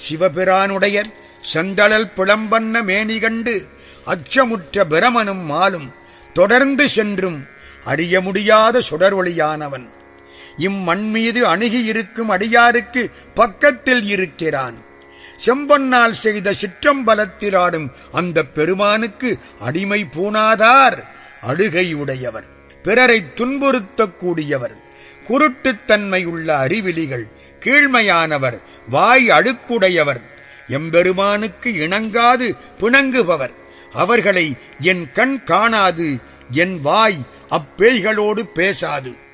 சிவபிரானுடைய செந்தழல் பிளம்பன்ன மேனி கண்டு அச்சமுற்ற பிரமனும் மாலும் தொடர்ந்து சென்றும் அறிய முடியாத சுடரொளியானவன் இம்மண் மீது அணுகி இருக்கும் அடியாருக்கு பக்கத்தில் இருக்கிறான் செம்பொன்னால் செய்த சிற்றம்பலத்தில் ஆடும் அந்த பெருமானுக்கு அடிமை பூணாதார் அழுகையுடையவர் பிறரை துன்புறுத்தக்கூடியவர் குருட்டுத்தன்மை உள்ள அறிவிலிகள் கீழ்மையானவர் வாய் அழுக்குடையவர் எம்பெருமானுக்கு இணங்காது பிணங்குபவர் அவர்களை என் கண் காணாது என் வாய் அப்பேய்களோடு பேசாது